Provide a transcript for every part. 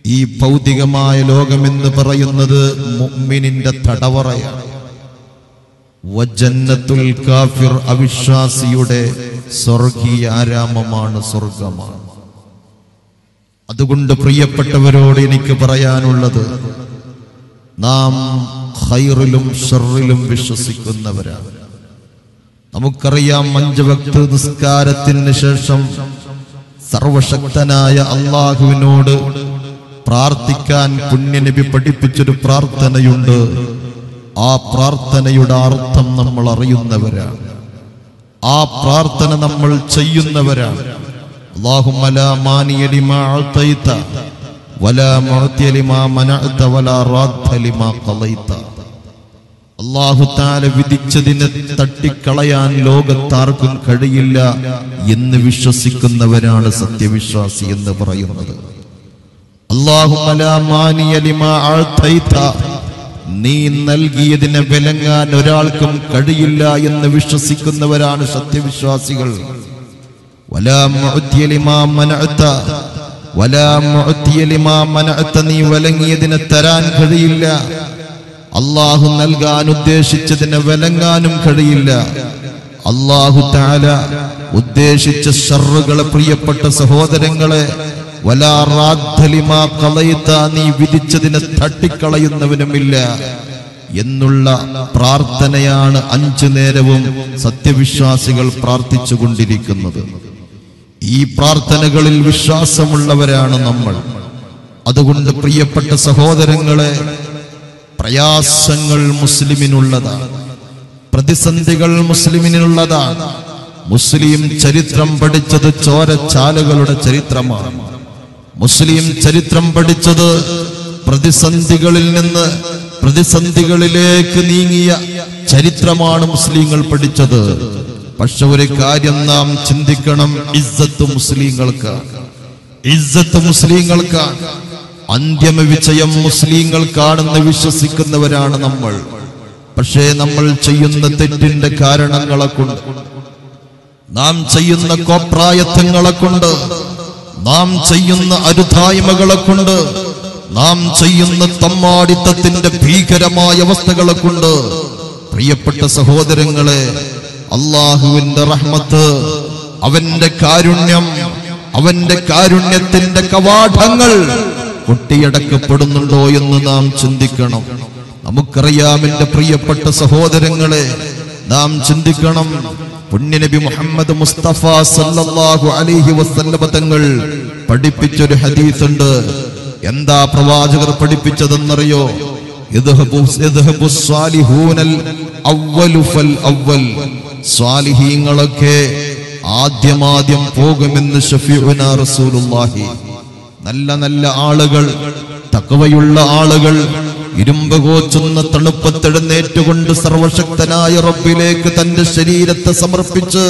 ഈ ഭൗതികമായ ലോകമെന്ന് പറയുന്നത് മുഅ്മിനിന്റെ തടവറയാണ് വജന്നത്തുൽ കാഫിർ അവിശ്വാസിയുടെ സ്വർഗീയ ആരാമമാണ് സ്വർഗമാണ് അതുകൊണ്ട് പ്രിയപ്പെട്ടവരോട് എനിക്ക് പറയാനുള്ളത് നാം ഖൈറിലും ഷറിലും വിശ്വസിക്കുന്നവരാണ് നമുക്കറിയാം അഞ്ച് വക്ത് നിസ്കാരത്തിന് ശേഷം സർവശക്തനായ അള്ളാഹുവിനോട് പ്രാർത്ഥിക്കാൻ പുണ്യനബി പഠിപ്പിച്ചൊരു പ്രാർത്ഥനയുണ്ട് ആ പ്രാർത്ഥനയുടെ അർത്ഥം നമ്മൾ അറിയുന്നവരാണ് ആ പ്രാർത്ഥന നമ്മൾ ചെയ്യുന്നവരാണ് اللهم لا مانع لما أعطيت ولا معطي لما منعت ولا راد لما قضيت അള്ളാഹു താല വിധിച്ചതിനെ തട്ടിക്കളയാൻ ലോകത്താർക്കും കഴിയില്ല എന്ന് വിശ്വസിക്കുന്നവരാണ് സത്യവിശ്വാസി എന്ന് പറയുന്നത് അല്ലാഹുമ്മ ലാ മാനിയ ലിമാ അഅ്തൈത. നീ നൽകിയതിനെ വിലങ്ങാൻ ഒരാൾക്കും കഴിയില്ല എന്ന് വിശ്വസിക്കുന്നവരാണ് സത്യവിശ്വാസികൾ വലാ മുഅ്തിയ ലിമാ മനഅത. വലാ മുഅ്തിയ ലിമാ മനഅത. നീ വിലങ്ങിയതിനെ തരാൻ കഴിയില്ല അള്ളാഹു നൽകാൻ ഉദ്ദേശിച്ചതിനെ വിലങ്ങാനും കഴിയില്ല അള്ളാഹു താല ഉദ്ദേശിച്ച ഷറുകളെ പ്രിയപ്പെട്ട സഹോദരങ്ങളെ വലാ റാദ്ദലിമാ കളയുത്ത നീ വിധിച്ചതിനെ തട്ടിക്കളയുന്നവനുമില്ല എന്നുള്ള പ്രാർത്ഥനയാണ് അഞ്ചു നേരവും സത്യവിശ്വാസികൾ പ്രാർത്ഥിച്ചുകൊണ്ടിരിക്കുന്നത് ഈ പ്രാർത്ഥനകളിൽ വിശ്വാസമുള്ളവരാണ് നമ്മൾ അതുകൊണ്ട് പ്രിയപ്പെട്ട സഹോദരങ്ങളെ പ്രയാസങ്ങൾ മുസ്ലിമിനുള്ളതാണ് പ്രതിസന്ധികൾ മുസ്ലിമിനുള്ളതാണ് മുസ്ലിം ചരിത്രം പഠിച്ചത് ചോരച്ചാലുകളുടെ ചരിത്രമാണ് മുസ്ലിം ചരിത്രം പഠിച്ചത് പ്രതിസന്ധികളിൽ നിന്ന് പ്രതിസന്ധികളിലേക്ക് നീങ്ങിയ ചരിത്രമാണ് മുസ്ലിങ്ങൾ പഠിച്ചത് പക്ഷെ ഒരു കാര്യം നാം ചിന്തിക്കണം ഇസ്സത്ത് മുസ്ലിങ്ങൾക്ക് ഇസ്സത്ത് മുസ്ലിങ്ങൾക്കാണ് അന്തിമ വിജയം മുസ്ലിങ്ങൾക്കാണെന്ന് വിശ്വസിക്കുന്നവരാണ് നമ്മൾ പക്ഷേ നമ്മൾ ചെയ്യുന്ന തെറ്റിന്റെ കാരണങ്ങളെ കൊണ്ട് നാം ചെയ്യുന്ന കോപ്രായത്വങ്ങളെ കൊണ്ട് നാം ചെയ്യുന്ന അരുതായ്മകളെ കൊണ്ട് നാം ചെയ്യുന്ന തമ്മാടിത്തത്തിന്റെ ഭീകരമായ അവസ്ഥകളെ കൊണ്ട് പ്രിയപ്പെട്ട സഹോദരങ്ങളെ അള്ളാഹുവിന്റെ റഹ്മത്ത് അവന്റെ കാരുണ്യം അവന്റെ കാരുണ്യത്തിന്റെ കവാടങ്ങൾ കൊട്ടിയടക്കപ്പെടുന്നുണ്ടോ എന്ന് നാം ചിന്തിക്കണം നമുക്കറിയാം എന്റെ പ്രിയപ്പെട്ട സഹോദരങ്ങളെ നാം ചിന്തിക്കണം പുണ്യനബി മുഹമ്മദ് മുസ്തഫ സല്ലല്ലാഹു അലൈഹി വസല്ലമ തങ്ങൾ പഠിപ്പിച്ചൊരു ഹദീസുണ്ട് എന്താ പ്രവാചകർ പഠിപ്പിച്ചതെന്നറിയോ ഇദ്ഹബു ഇദ്ഹബു സ്വാലിഹൂനൽ അവ്വലു ഫൽ അവ്വൽ സ്വാലിഹീങ്ങളൊക്കെ ആദ്യമാദ്യം പോകുമെന്ന് ഷഫീഉന റസൂലുള്ളാഹി നല്ല നല്ല ആളുകൾ തക്കവയുള്ള ആളുകൾ ഇരുമ്പ് കോച്ചുന്ന തണുപ്പത്തെഴുന്നേറ്റുകൊണ്ട് സർവശക്തനായ റബ്ബിലേക്ക് തന്റെ ശരീരത്തെ സമർപ്പിച്ച്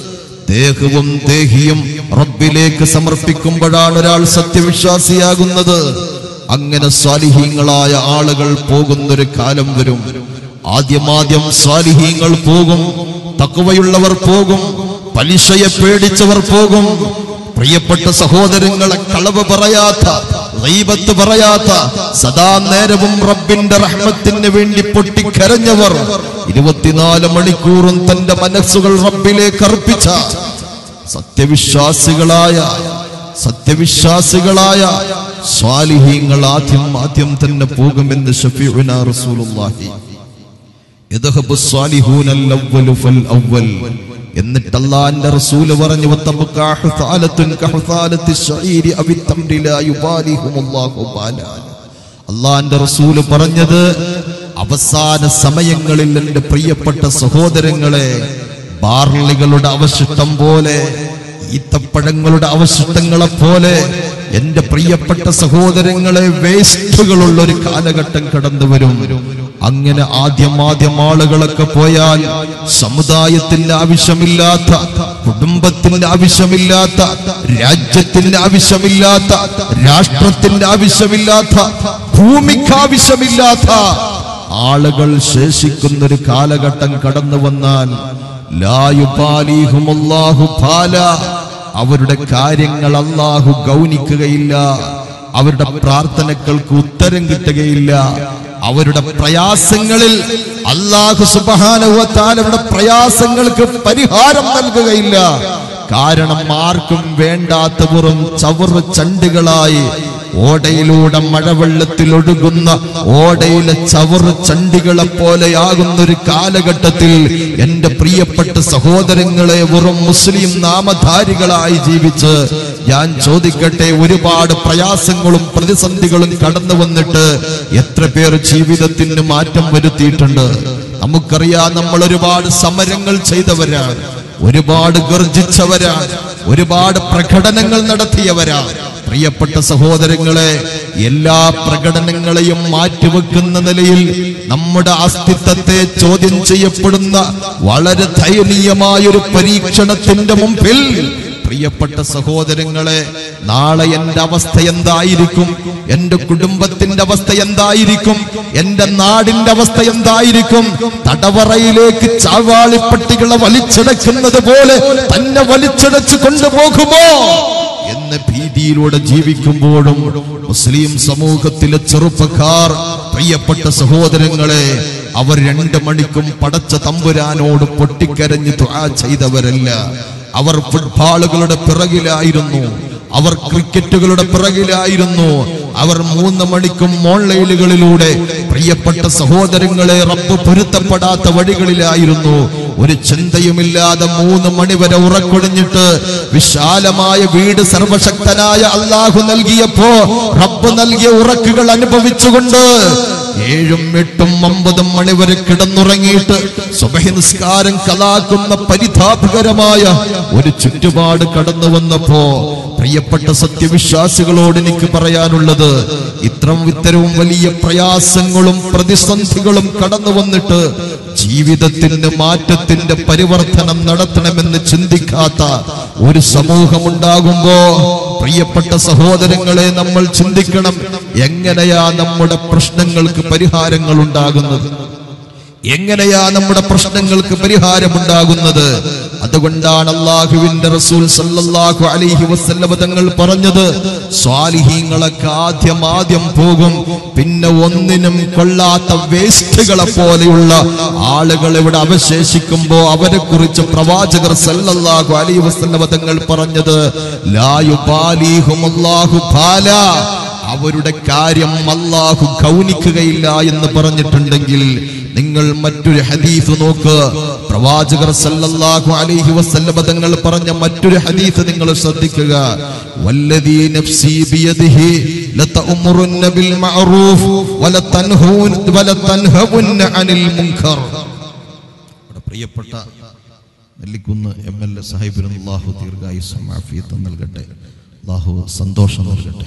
ദേഹവും ദേഹിയും റബ്ബിലേക്ക് സമർപ്പിക്കുമ്പോഴാണ് ഒരാൾ സത്യവിശ്വാസിയാകുന്നത് അങ്ങനെ സ്വാലിഹീങ്ങളായ ആളുകൾ പോകുന്നൊരു കാലം വരും ആദ്യമാദ്യം സ്വാലിഹീങ്ങൾ പോകും തക്കവയുള്ളവർ പോകും പലിശയെ പേടിച്ചവർ പോകും പ്രിയപ്പെട്ട സഹോദരങ്ങളെ കളവ് പറയാത്ത ഗൈബത്ത് പറയാത്ത സദാ നേരവും റബ്ബിന്റെ റഹ്മത്തിന് വേണ്ടി പൊട്ടിക്കരഞ്ഞവർ ഇരുപത്തിനാല് മണിക്കൂറും തന്റെ മനസ്സുകൾ റബ്ബിലേക്ക് അർപ്പിച്ച സത്യവിശ്വാസികളായ സത്യവിശ്വാസികളായ സ്വാലിഹീങ്ങൾ ആദ്യം ആദ്യം തന്നെ പോകുമെന്ന് ഷഫീഉന റസൂലുള്ളാഹി യദ്ഹബു സ്വാലിഹൂനൽ അവ്വലു ഫൽ അവ്വൽ എന്നിട്ട് അള്ളാന്റെ റസൂല് പറഞ്ഞു വത്തബഖാ ഹുസാലത്തുൻ കഹുസാലത്തി ശഈരി അവി തംരി ലാ യുബാലിഹുമുല്ലാഹു ബാലാ അള്ളാന്റെ റസൂല് പറഞ്ഞത് അവസാന സമയങ്ങളിൽ എൻ്റെ പ്രിയപ്പെട്ട സഹോദരങ്ങളെ ബാർലികളുടെ അവശിഷ്ടം പോലെ ഈത്തപ്പഴങ്ങളുടെ അവശിഷ്ടങ്ങളെ പോലെ എന്റെ പ്രിയപ്പെട്ട സഹോദരങ്ങളെ വേസ്റ്റുകളുള്ള ഒരു കാലഘട്ടം കടന്നു വരും അങ്ങനെ ആദ്യം ആദ്യം ആളുകളൊക്കെ പോയാൽ സമുദായത്തിന്റെ ആവശ്യമില്ലാത്ത കുടുംബത്തിന്റെ ആവശ്യമില്ലാത്ത രാജ്യത്തിന്റെ ആവശ്യമില്ലാത്ത രാഷ്ട്രത്തിന്റെ ആവശ്യമില്ലാത്ത ഭൂമിക്ക് ആവശ്യമില്ലാത്ത ആളുകൾ ശേഷിക്കുന്ന ഒരു കാലഘട്ടം കടന്നു വന്നാൽ ലായുപാലിഹുമുല്ലാഹു ബാല അവരുടെ കാര്യങ്ങൾ അള്ളാഹു ഗൗനിക്കുകയില്ല അവരുടെ പ്രാർത്ഥനകൾക്ക് ഉത്തരം കിട്ടുകയില്ല അവരുടെ പ്രയാസങ്ങളിൽ അള്ളാഹു സുബാനുവത്താലവരുടെ പ്രയാസങ്ങൾക്ക് പരിഹാരം നൽകുകയില്ല കാരണം ആർക്കും വേണ്ടാത്ത വെറും ചവറ് ചണ്ടുകളായി ഓടയിലൂടെ മഴവെള്ളത്തിൽ ഒഴുകുന്ന ഓടയിലെ ചവറ് ചണ്ടികളെ പോലെയാകുന്ന ഒരു കാലഘട്ടത്തിൽ എന്റെ പ്രിയപ്പെട്ട സഹോദരങ്ങളെ വെറും മുസ്ലിം നാമധാരികളായി ജീവിച്ച് ഞാൻ ചോദിക്കട്ടെ ഒരുപാട് പ്രയാസങ്ങളും പ്രതിസന്ധികളും കടന്നു വന്നിട്ട് എത്ര പേർ ജീവിതത്തിന് മാറ്റം വരുത്തിയിട്ടുണ്ട് നമുക്കറിയാം നമ്മൾ ഒരുപാട് സമരങ്ങൾ ചെയ്തവരാണ് ഒരുപാട് ഗർജിച്ചവരാണ് ഒരുപാട് പ്രകടനങ്ങൾ നടത്തിയവരാണ് പ്രിയപ്പെട്ട സഹോദരങ്ങളെ എല്ലാ പ്രകടനങ്ങളെയും മാറ്റിവെക്കുന്ന നിലയിൽ നമ്മുടെ അസ്തിത്വത്തെ ചോദ്യം ചെയ്യപ്പെടുന്ന വളരെ ദയനീയമായൊരു പരീക്ഷണത്തിന്റെ മുമ്പിൽ പ്രിയപ്പെട്ട സഹോദരങ്ങളെ നാളെ എന്റെ അവസ്ഥ എന്തായിരിക്കും എന്റെ കുടുംബത്തിന്റെ അവസ്ഥ എന്തായിരിക്കും എന്റെ നാടിന്റെ അവസ്ഥ എന്തായിരിക്കും തടവറയിലേക്ക് ചാവാളിപ്പട്ടികളെ വലിച്ചടക്കുന്നത് പോലെ തന്നെ വലിച്ചടച്ച് കൊണ്ടുപോകുമോ എന്ന ഭീതിയിലൂടെ ജീവിക്കുമ്പോഴും മുസ്ലിം സമൂഹത്തിലെ ചെറുപ്പക്കാർ പ്രിയപ്പെട്ട സഹോദരങ്ങളെ അവർ രണ്ട് മണിക്കും പടച്ച തമ്പുരാനോട് പൊട്ടിക്കരഞ്ഞ് ദുആ ചെയ്തവരല്ല അവർ ഫുട്ബോളുകളുടെ പിറകിലായിരുന്നു അവർ ക്രിക്കറ്റുകളുടെ പിറകിലായിരുന്നു അവർ മൂന്ന് മണിക്കും ഓൺലൈനുകളിലൂടെ പ്രിയപ്പെട്ട സഹോദരങ്ങളെ റബ്ബ് പൊരുത്തപ്പെടാത്ത വഴികളിലായിരുന്നു ഒരു ചിന്തയുമില്ലാതെ മൂന്ന് മണിവരെ ഉറക്കൊഴിഞ്ഞിട്ട് വിശാലമായ വീട് സർവശക്തനായ അള്ളാഹു നൽകിയപ്പോ റബ്ബ് നൽകിയ ഉറക്കുകൾ അനുഭവിച്ചുകൊണ്ട് ഏഴും എട്ടും ഒമ്പതും മണിവരെ കിടന്നുറങ്ങിയിട്ട് സുബഹി നിസ്കാരം കലാക്കുന്ന പരിതാപകരമായ ഒരു ചുറ്റുപാട് കടന്നു വന്നപ്പോ പ്രിയപ്പെട്ട സത്യവിശ്വാസികളോട് എനിക്ക് പറയാനുള്ളത് ഇത്രം ഇത്തരവും വലിയ പ്രയാസങ്ങളും പ്രതിസന്ധികളും കടന്നു വന്നിട്ട് ജീവിതത്തിന് മാറ്റത്തിന്റെ പരിവർത്തനം നടത്തണമെന്ന് ചിന്തിക്കാത്ത ഒരു സമൂഹമുണ്ടാകുമ്പോ പ്രിയപ്പെട്ട സഹോദരങ്ങളെ നമ്മൾ ചിന്തിക്കണം എങ്ങനെയാ നമ്മുടെ പ്രശ്നങ്ങൾക്ക് പരിഹാരങ്ങൾ ഉണ്ടാകുന്നത് എങ്ങനെയാ നമ്മുടെ പ്രശ്നങ്ങൾക്ക് പരിഹാരമുണ്ടാകുന്നത് അതുകൊണ്ടാണ് അള്ളാഹുവിന്റെ റസൂൽ സല്ലല്ലാഹു അലൈഹി വസല്ലമ തങ്ങൾ പറഞ്ഞത് സ്വാലിഹീങ്ങളൊക്കെ ആദ്യം ആദ്യം പോകും പിന്നെ ഒന്നിനും കൊള്ളാത്ത വേസ്റ്റുകളെ പോലെയുള്ള ആളുകൾ ഇവിടെ അവശേഷിക്കുമ്പോ അവരെ കുറിച്ച് പ്രവാചകർ സല്ലല്ലാഹു അലൈഹി വസല്ലമ തങ്ങൾ പറഞ്ഞത് ലായുബാലിഹുമല്ലാഹു ബാല അവരുടെ കാര്യം അള്ളാഹു ഗൗനിക്കുകയില്ല എന്ന് പറഞ്ഞിട്ടുണ്ടെങ്കിൽ നിങ്ങൾ മറ്റൊരു ഹദീസ് നോക്ക് പ്രവാചകർ സല്ലല്ലാഹു അലൈഹി വസല്ലമ തങ്ങൾ പറഞ്ഞ മറ്റൊരു ഹദീസ് നിങ്ങൾ ശ്രദ്ധിക്കുക വല്ലദീ നഫ്സി ബിയദിഹി ലതഅമുറുന്ന ബിൽ മഅറൂഫ് വലതൻഹൂൻ വലതൻഹവുന്ന അനിൽ മുൻകർ ഇവിടെ പ്രിയപ്പെട്ട നെല്ലിക്കുന്ന് എം എൽ എ സാഹിബിന് അള്ളാഹു ദീർഘായുസ്സും ആഫിയത്തും നൽകട്ടെ അള്ളാഹു സന്തോഷം നൽകട്ടെ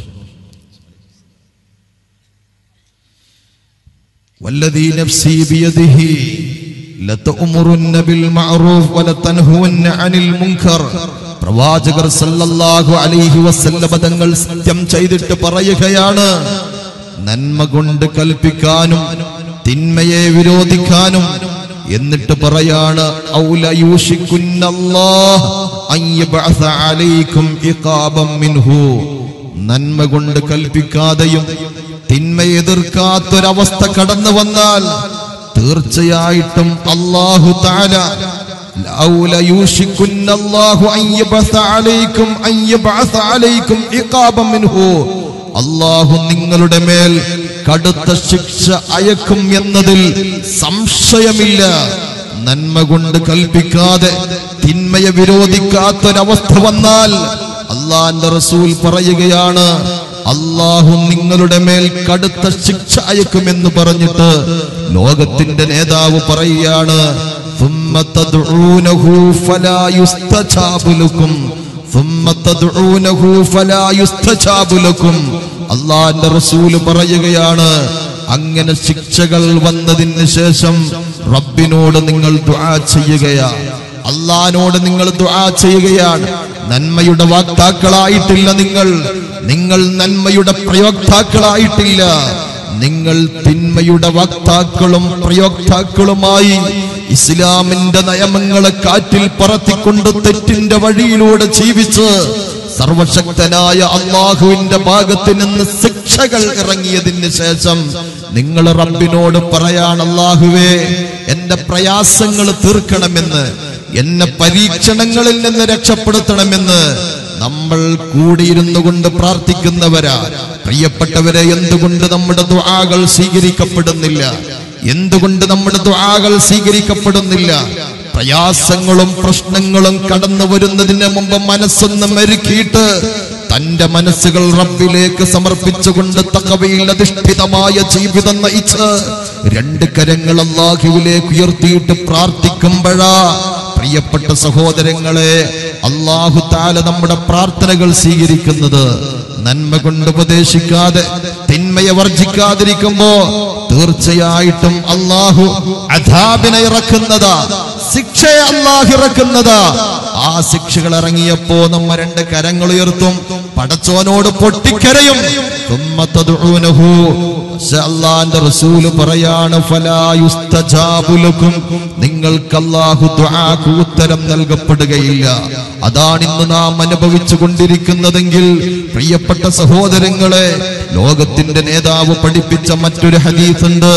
والذي نفسي بيده لتأمرن بالمعروف ولتنهون عن المنكر പ്രവാചകർ സല്ലല്ലാഹു അലൈഹി വസല്ലമ തങ്ങൾ സത്യം ചെയ്തിട്ട് പറയുകയാണ് നന്മ കൊണ്ട് കൽപ്പിക്കാനും തിന്മയെ വിരോധിക്കാനും എന്നിട്ട് പറയാണ് ഔല യൂഷിക്കുന്നല്ലാഹ് അൻ യബ്അസ അലൈക്കും ഇഖാബം മിൻഹു നന്മ കൊണ്ട് കൽപ്പിക്കാതെയും തിന്മ എതിർക്കാത്തൊരവസ്ഥ കടന്നു വന്നാൽ തീർച്ചയായിട്ടും അള്ളാഹു താല ലൗല യൂഷിക്കുന്ന അല്ലാഹു അൻ യബ്അസ അലൈക്കും അൻ യബ്അസ അലൈക്കും ഇഖാബം മിൻഹു അള്ളാഹു നിങ്ങളുടെ മേൽ കടുത്ത ശിക്ഷ അയക്കും എന്നതിൽ സംശയമില്ല നന്മ കൊണ്ട് കൽപ്പിക്കാതെ തിന്മയെ വിരോധിക്കാത്തൊരവസ്ഥ വന്നാൽ അള്ളാന്റെ റസൂൽ പറയുകയാണ് അള്ളാഹു നിങ്ങളുടെ മേൽ കടുത്ത ശിക്ഷ അയക്കുമെന്ന് പറഞ്ഞിട്ട് ലോകത്തിന്റെ നേതാവ് പറയുകയാണ് ثم تدعونه فلا يستجاب لكم ثم تدعونه فلا يستجاب لكم അള്ളാന്റെ റസൂല് പറയുകയാണ് അങ്ങനെ ശിക്ഷകൾ വന്നതിന് ശേഷം റബ്ബിനോട് നിങ്ങൾ ദുആ ചെയ്യുകയാ അള്ളഹാനോട് നിങ്ങൾ ദുആ ചെയ്യുകയാണ് നന്മയുടെ വാക്താക്കളായിട്ടില്ല നിങ്ങൾ നിങ്ങൾ നന്മയുടെ പ്രയോക്താക്കളായിട്ടില്ല നിങ്ങൾ തിന്മയുടെ വക്താക്കളും പ്രയോക്താക്കളുമായി ഇസ്ലാമിന്റെ നിയമങ്ങളെ കാറ്റിൽ പറത്തിക്കൊണ്ട് തെറ്റിന്റെ വഴിയിലൂടെ ജീവിച്ച് സർവശക്തനായ അള്ളാഹുവിന്റെ ഭാഗത്ത് നിന്ന് ശിക്ഷകൾ ഇറങ്ങിയതിന് ശേഷം നിങ്ങൾ റബ്ബിനോട് പറയാൻ അള്ളാഹുവേ എന്റെ പ്രയാസങ്ങൾ തീർക്കണമെന്ന് എന്നെ പരീക്ഷണങ്ങളിൽ നിന്ന് രക്ഷപ്പെടുത്തണമെന്ന് നമ്മൾ കൂടിയിരുന്നു കൊണ്ട് പ്രാർത്ഥിക്കുന്നവരാ പ്രിയപ്പെട്ടവരെ എന്തുകൊണ്ട് നമ്മുടെ ദുആകൾ സ്വീകരിക്കപ്പെടുന്നില്ല എന്തുകൊണ്ട് നമ്മുടെ ദുആകൾ സ്വീകരിക്കപ്പെടുന്നില്ല പ്രയാസങ്ങളും പ്രശ്നങ്ങളും കടന്നു വരുന്നതിന് മുമ്പ് മനസ്സൊന്ന് മെരുക്കിയിട്ട് തന്റെ മനസ്സുകൾ റബ്ബിലേക്ക് സമർപ്പിച്ചുകൊണ്ട് തക്കവയിൽ അധിഷ്ഠിതമായ ജീവിതം നയിച്ച് രണ്ട് കരങ്ങൾ അള്ളാഹുവിലേക്ക് ഉയർത്തിയിട്ട് പ്രാർത്ഥിക്കുമ്പോഴാ പ്രിയപ്പെട്ട സഹോദരങ്ങളെ അള്ളാഹു താല നമ്മുടെ പ്രാർത്ഥനകൾ സ്വീകരിക്കുന്നത് നന്മ കൊണ്ട് ഉപദേശിക്കാതെ തിന്മയെ വർജിക്കാതിരിക്കുമ്പോ തീർച്ചയായിട്ടും അള്ളാഹു അധാബിനെ ഇറക്കുന്നതാ ശിക്ഷയെ അള്ളാഹു ഇറക്കുന്നതാ ആ ശിക്ഷകൾ ഇറങ്ങിയപ്പോ നമ്മ രണ്ട് കരങ്ങൾ ഉയർത്തും പടച്ചോനോട് പൊട്ടിക്കരയും ثم تدعونه പക്ഷെ അള്ളാന്റെ റസൂല് പറയാണ് ഫലാ യുസ്തജാബു ലക്കും. നിങ്ങൾക്ക് അള്ളാഹു ദുആക്ക് ഉത്തരം നൽകപ്പെടുകയില്ല അതാണ് ഇന്ന് നാം അനുഭവിച്ചു കൊണ്ടിരിക്കുന്നതെങ്കിൽ പ്രിയപ്പെട്ട സഹോദരങ്ങളെ ലോകത്തിന്റെ നേതാവ് പഠിപ്പിച്ച മറ്റൊരു ഹദീസ് ഉണ്ട്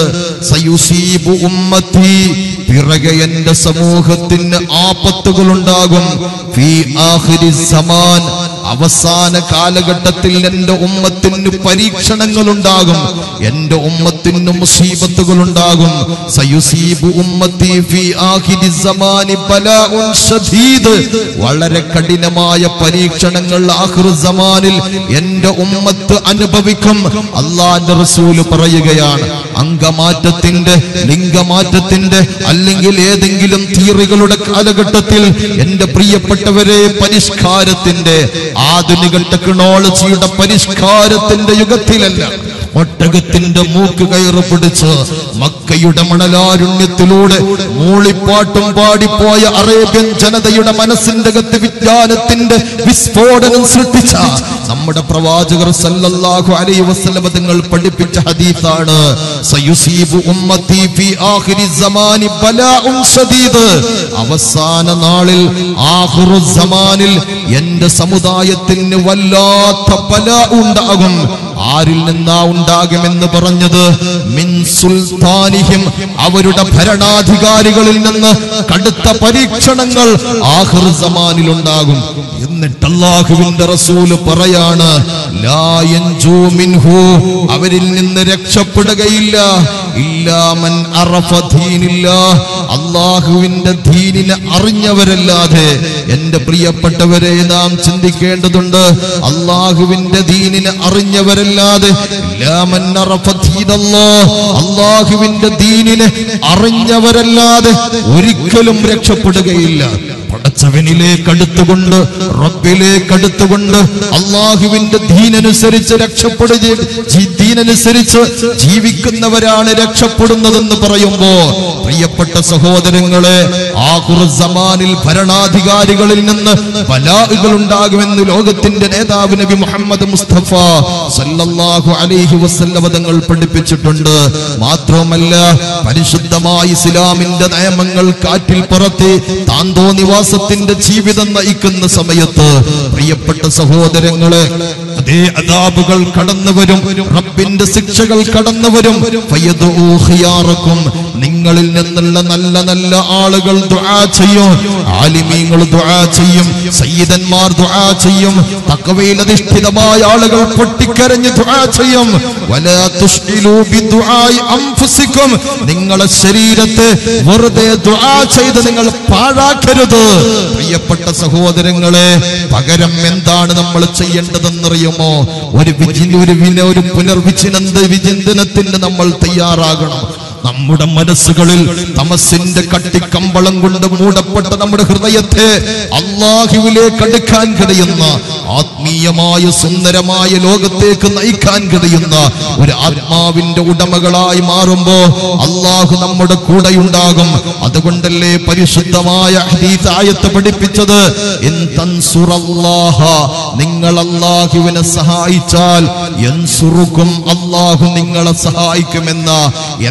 സയുസീബു ഉമ്മത്തി പിറകെ എന്റെ സമൂഹത്തിന് ആപത്തുകൾ ഉണ്ടാകും ഫീ ആഖിരി സമാൻ അവസാന കാലഘട്ടത്തിൽ എന്റെ ഉമ്മത്തിന് പരീക്ഷണങ്ങൾ ഉണ്ടാകും എന്റെ ഉമ്മത്തിന് മുസീബത്തുകൾ ഉണ്ടാകും സയുസീബു ഉമ്മത്തി ഫീ ആഖിരി സമാനി ബലാഉൻ ശദീദ് വളരെ കഠിനമായ പരീക്ഷണങ്ങൾ ആഖിർ സമാനിൽ എന്റെ ഉമ്മത്ത് അനുഭവിക്കും അള്ളാന്റെ റസൂല് പറയുകയാണ് അംഗമാറ്റത്തിന്റെ ലിംഗമാറ്റത്തിന്റെ അല്ലെങ്കിൽ ഏതെങ്കിലും തീറികളുടെ കാലഘട്ടത്തിൽ എന്റെ പ്രിയപ്പെട്ടവരെ പരിഷ്കാരത്തിന്റെ ആധുനിക ടെക്നോളജിയുടെ പരിഷ്കാരത്തിന്റെ യുഗത്തിലല്ല ഒട്ടകത്തിന്റെ മൂക്ക് കയറ് പിടിച്ച് മക്കയുടെ മണലാരുണ്യത്തിലൂടെ മൂളിപ്പാട്ടും പാടിപ്പോയ അറേബ്യൻ ജനതയുടെ മനസ്സിന്റെ അകത്ത് വിജ്ഞാനത്തിന്റെ വിസ്ഫോടനം സൃഷ്ടിച്ച നമ്മുടെ പ്രവാചകർ സല്ലല്ലാഹു അലൈഹി വസല്ലം തങ്ങൾ പഠിപ്പിച്ച ഹദീസാണ് സയുസീബു ഉമ്മത്തി ഫീ ആഖിരി സമാനി ബലാഉൻ ശദീദ് അവസാന നാളിൽ ആഖിറു സമാനിൽ എന്റെ സമുദായത്തിന് വല്ലാത്ത ബലാ ഉണ്ടാകും ആരിൽ നിന്നാ ഉണ്ടാകുമെന്ന് പറഞ്ഞത് മിൻ സുൽത്താനിഹിം അവരുടെ ഭരണാധികാരികളിൽ നിന്ന് കടുത്ത പരീക്ഷണങ്ങൾ ആഖിർ സമാനിൽ ഉണ്ടാകും എന്നിട്ട് അല്ലാഹുവിന്റെ റസൂല് പറയാണ് ലാ യൻജൂ മിൻഹു അവരിൽ നിന്ന് രക്ഷപ്പെടുകയില്ല ഇല്ലാ മൻ അറഫ ദീനില്ലാ അല്ലാഹുവിന്റെ ദീനിനെ അറിഞ്ഞവരല്ലാതെ എന്റെ പ്രിയപ്പെട്ടവരെ നാം ചിന്തിക്കേണ്ടതുണ്ട് അള്ളാഹുവിന്റെ ദീനിനെ അറിഞ്ഞവരല്ലാതെ ഇല്ലാ മൻ അറഫ ദീനല്ലാഹ്. അള്ളാഹുവിന്റെ ദീനിനെ അറിഞ്ഞവരല്ലാതെ ഒരിക്കലും രക്ഷപ്പെടുകയില്ല പടച്ചവനിലേക്ക് അടുത്തുകൊണ്ട് റബ്ബിലേക്ക് അടുത്തുകൊണ്ട് അള്ളാഹുവിന്റെ ദീനനുസരിച്ച് രക്ഷപ്പെടുക ദീനനുസരിച്ച് ജീവിക്കുന്നവരാണ് രക്ഷപ്പെടുന്നതെന്ന് പറയുമ്പോ പ്രിയപ്പെട്ട സഹോദരങ്ങളെ ആഹുർ സമാനിൽ ഭരണാധികാരികളിൽ നിന്ന് ബലാഹുകൾ ഉണ്ടാകുമെന്ന് ലോകത്തിന്റെ നേതാവ് നബി മുഹമ്മദ് മുസ്തഫ സല്ലല്ലാഹു അലൈഹി വസല്ലമ തങ്ങൾ പഠിപ്പിച്ചിട്ടുണ്ട് മാത്രവുമല്ല പരിശുദ്ധമായ ഇസ്ലാമിന്റെ നിയമങ്ങൾ കാറ്റിൽ പുറത്തി താന്തോ നിവാസത്തിന്റെ ജീവിതം നയിക്കുന്ന സമയത്ത് പ്രിയപ്പെട്ട സഹോദരങ്ങളെ അതേ അതാബുകൾ കടന്നു വരും റബ്ബിന്റെ ശിക്ഷകൾ കടന്നു വരും ഫയദഉ ഖിയാറക്കും നിങ്ങളിൽ നിന്നുള്ള നല്ല നല്ല ആളുകൾ ദുആ ചെയ്യും ആലിമീങ്ങൾ ദുആ ചെയ്യും സയ്യിദന്മാർ ദുആ ചെയ്യും തഖവയിൽ അധിഷ്ഠിതമായ ആളുകൾ പൊട്ടിക്കരഞ്ഞ് ദുആ ചെയ്യും വലാ തുഷ്ഇലൂ ബിദുആഇ അൻഫുസിക്കും നിങ്ങളെ ശരീരത്തെ വെറുതെ ദുആ ചെയ്ത് നിങ്ങൾ പാഴാക്കരുത് പ്രിയപ്പെട്ട സഹോദരങ്ങളെ പകരം എന്താണ് നമ്മൾ ചെയ്യേണ്ടതെന്നറിയുമോ ഒരു വിചി ഒരു വിന ഒരു പുനർവിചിനന്ത വിചിന്തനത്തിന് നമ്മൾ തയ്യാറാകണം നമ്മുടെ മനസ്സുകളിൽ തമസിന്റെ കട്ടിക്കമ്പളം കൊണ്ട് മൂടപ്പെട്ട നമ്മുടെ ഹൃദയത്തെ അള്ളാഹുവിലേക്ക് അടുക്കാൻ കഴിയുന്ന ആത്മീയമായ സുന്ദരമായ ലോകത്തേക്ക് നയിക്കാൻ കഴിയുന്ന ഒരു ആത്മാവിന്റെ ഉടമകളായി മാറുമ്പോ അള്ളാഹു നമ്മുടെ കൂടെയുണ്ടാകും അതുകൊണ്ടല്ലേ പരിശുദ്ധമായ ഹദീസ് ആയത്ത് പഠിപ്പിച്ചത് ഇൻ തൻസുറല്ലാഹ നിങ്ങൾ അള്ളാഹുവിനെ സഹായിച്ചാൽ യൻസുറുക്കും അള്ളാഹു നിങ്ങളെ സഹായിക്കുമെന്ന എന്താ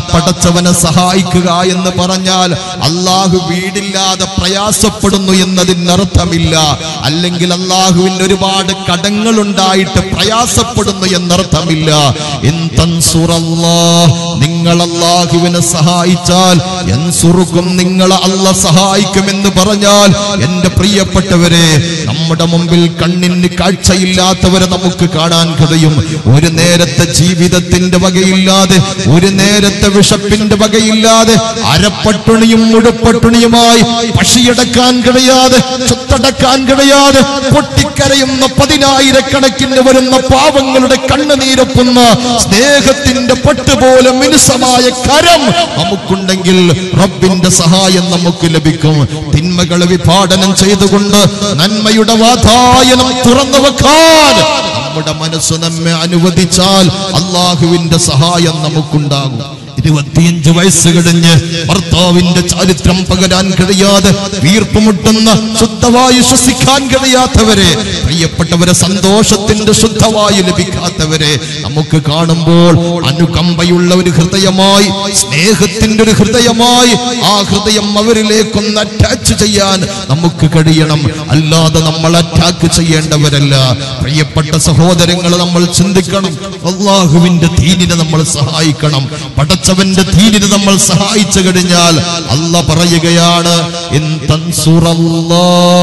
പടച്ചവനെ സഹായിക്കുക എന്ന് പറഞ്ഞാൽ അള്ളാഹു വീടില്ലാതെ പ്രയാസപ്പെടുന്നു എന്നതിനർത്ഥമില്ല അല്ലെങ്കിൽ അള്ളാഹുവിന് ഒരുപാട് കടങ്ങൾ ഉണ്ടായിട്ട് പ്രയാസപ്പെടുന്നു എന്നർത്ഥമില്ല ഇൻ തൻസുറല്ലാഹ്, നിങ്ങൾ അള്ളാഹുവിനെ സഹായിച്ചാൽ യൻസുറുക്കും നിങ്ങൾ അല്ല സഹായിക്കുമെന്ന് പറഞ്ഞാൽ എന്റെ പ്രിയപ്പെട്ടവരെ നമ്മുടെ മുമ്പിൽ കണ്ണിന് കാഴ്ചയില്ലാത്തവരെ നമുക്ക് കാണാൻ കഴിയും ഒരു നേരത്തെ ജീവിതത്തിന്റെ വകയില്ലാതെ ഒരു നേരത്തെ വിഷപ്പിന്റെ വകയില്ലാതെ അരപ്പട്ടുണിയും മുഴുപ്പട്ടുണിയുമായി പഷിയടക്കാൻ കഴിയാതെ ചുത്തടക്കാൻ കഴിയാതെ പൊട്ടിക്കരയുന്ന പതിനായിരക്കണക്കിന് വരുന്ന പാവങ്ങളുടെ കണ്ണുനീരൊപ്പുന്ന സ്നേഹത്തിന്റെ പട്ടുപോലെ മിനുസമായ കരം നമുക്കുണ്ടെങ്കിൽ റബ്ബിന്റെ സഹായം നമുക്ക് ലഭിക്കും തിന്മകളെ വിഭാടനം ചെയ്തുകൊണ്ട് നന്മയുടെ വാതായനം തുറന്നു വെക്കാൻ നമ്മുടെ മനസ്സ് നമ്മെ അനുവദിച്ചാൽ അള്ളാഹുവിന്റെ സഹായം നമുക്കുണ്ടാകും ഇരുപത്തിയഞ്ച് വയസ്സ് കഴിഞ്ഞ് ഭർത്താവിന്റെ ചരിത്രം പകരാൻ കഴിയാതെ വീർപ്പുമുട്ടുന്ന ശുദ്ധവായു ശ്വസിക്കാൻ കഴിയാത്തവരെ പ്രിയപ്പെട്ടവരെ സന്തോഷത്തിന്റെ ശുദ്ധവായു ലഭിക്കാത്തവരെ നമുക്ക് കാണുമ്പോൾ അനുകമ്പയുള്ള ഒരു ഹൃദയമായി സ്നേഹത്തിന്റെ ഒരു ഹൃദയമായി ആ ഹൃദയം അവരിലേക്കൊന്ന് അറ്റാച്ച് ചെയ്യാൻ നമുക്ക് കഴിയണം അല്ലാതെ നമ്മൾ അറ്റാക്ക് ചെയ്യേണ്ടവരല്ല പ്രിയപ്പെട്ട സഹോദരങ്ങൾ നമ്മൾ ചിന്തിക്കണം അള്ളാഹുവിന്റെ തീനിനെ നമ്മൾ സഹായിക്കണം പടച്ചവന്റെ തീനിനെ നമ്മൾ സഹായിച്ചു കഴിഞ്ഞാൽ അല്ല പറയുകയാണ് ഇൻ തൻസുറല്ലാ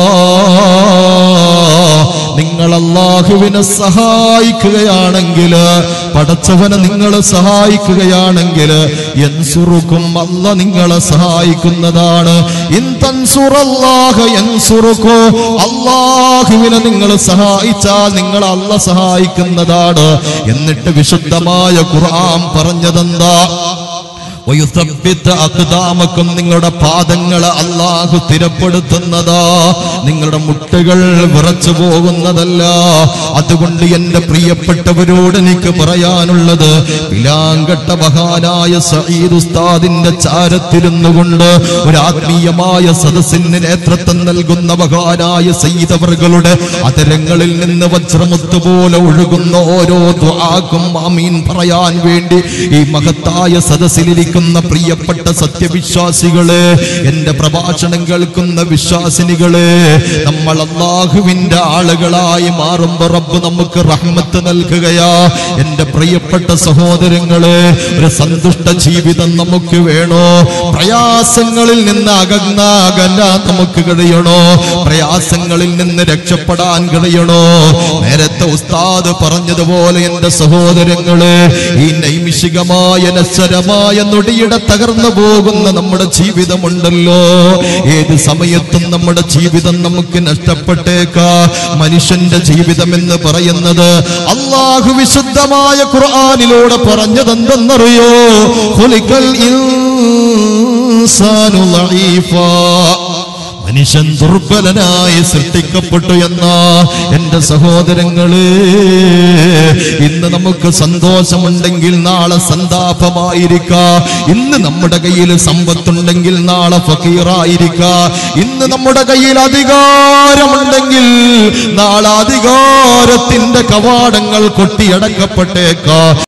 നിങ്ങൾ അള്ളാഹുവിനെ സഹായിക്കുകയാണെങ്കിൽ പടച്ചവനെ നിങ്ങൾ സഹായിക്കുകയാണെങ്കിൽ എൻസുറുക്കും അല്ല നിങ്ങളെ സഹായിക്കുന്നതാണ് ഇൻ തൻസുറല്ലാഹ എൻസുറുക്കോ അള്ളാഹുവിനെ നിങ്ങൾ സഹായിച്ചാൽ നിങ്ങൾ അല്ല സഹായിക്കുന്നതാണ് എന്നിട്ട് വിശുദ്ധമായ ഖുർആൻ പറഞ്ഞതെന്താ വയുസബ്ബിത്ത് അഖ്ദാമക്കും നിങ്ങളുടെ പാദങ്ങളെ അള്ളാഹു സ്ഥിരപ്പെടുത്തുന്നതാ നിങ്ങളുടെ മുട്ടുകൾ വിറച്ചു പോകുന്നതല്ല അതുകൊണ്ട് എന്റെ പ്രിയപ്പെട്ടവരോട് എനിക്ക് പറയാനുള്ളത് വിലാങ്കട്ട മഹാനായ സഈദ് ഉസ്താദിന്റെ ചാരത്തിരുന്നു കൊണ്ട് ഒരു ആത്മീയമായ സദസ്സിന് നേതൃത്വം നൽകുന്ന മഹാനായ സയ്യിദവറുകളുടെ അതരങ്ങളിൽ നിന്ന് വജ്രമുത്ത് പോലെ ഒഴുകുന്ന ഓരോ ദ്വാക്കും ആമീൻ പറയാൻ വേണ്ടി ഈ മഹത്തായ സദസ്സിലിരിക്കുന്ന പ്രിയപ്പെട്ട സത്യവിശ്വാസികളെ എന്റെ പ്രഭാഷണം കേൾക്കുന്ന വിശ്വാസിനികളെ നമ്മൾ അള്ളാഹുവിന്റെ ആളുകളായി മാറുമ്പോ റബ്ബ് നമുക്ക് റഹ്മത്ത് നൽകുകയാ എന്റെ പ്രിയപ്പെട്ട സഹോദരങ്ങളെ ഒരു സന്തുഷ്ട ജീവിതം നമുക്ക് വേണോ പ്രയാസങ്ങളിൽ നിന്ന് അകന്ന അകലാൻ നമുക്ക് കഴിയണോ പ്രയാസങ്ങളിൽ നിന്ന് രക്ഷപ്പെടാൻ കഴിയണോ നേരത്തെ ഉസ്താദ് പറഞ്ഞതുപോലെ എന്റെ സഹോദരങ്ങളെ ഈ നൈമിഷികമായ നശ്വരമായ നൊടിയുടെ തകർന്നു പോകുന്ന നമ്മുടെ ജീവിതമുണ്ടല്ലോ ഏത് സമയത്തും നമ്മുടെ ജീവിതം നമുക്ക് നഷ്ടപ്പെട്ടേക്കാ മനുഷ്യന്റെ ജീവിതം എന്ന് പറയുന്നത് അള്ളാഹു വിശുദ്ധമായ ഖുർആനിലൂടെ പറഞ്ഞതെന്തെന്നറിയോ ഖുലിഖൽ ഇൻസാനു ലഈഫാ മനുഷ്യൻ ദുർബലനായി സൃഷ്ടിക്കപ്പെട്ടു എന്ന എന്റെ സഹോദരങ്ങളെ ഇന്ന് നമുക്ക് സന്തോഷമുണ്ടെങ്കിൽ നാളെ സന്താപമായിരിക്കാം ഇന്ന് നമ്മുടെ കയ്യിൽ സമ്പത്തുണ്ടെങ്കിൽ നാളെ ഫക്കീറായിരിക്കാം ഇന്ന് നമ്മുടെ കയ്യിൽ അധികാരമുണ്ടെങ്കിൽ നാളെ അധികാരത്തിന്റെ കവാടങ്ങൾ കൊട്ടിയടക്കപ്പെട്ടേക്കാം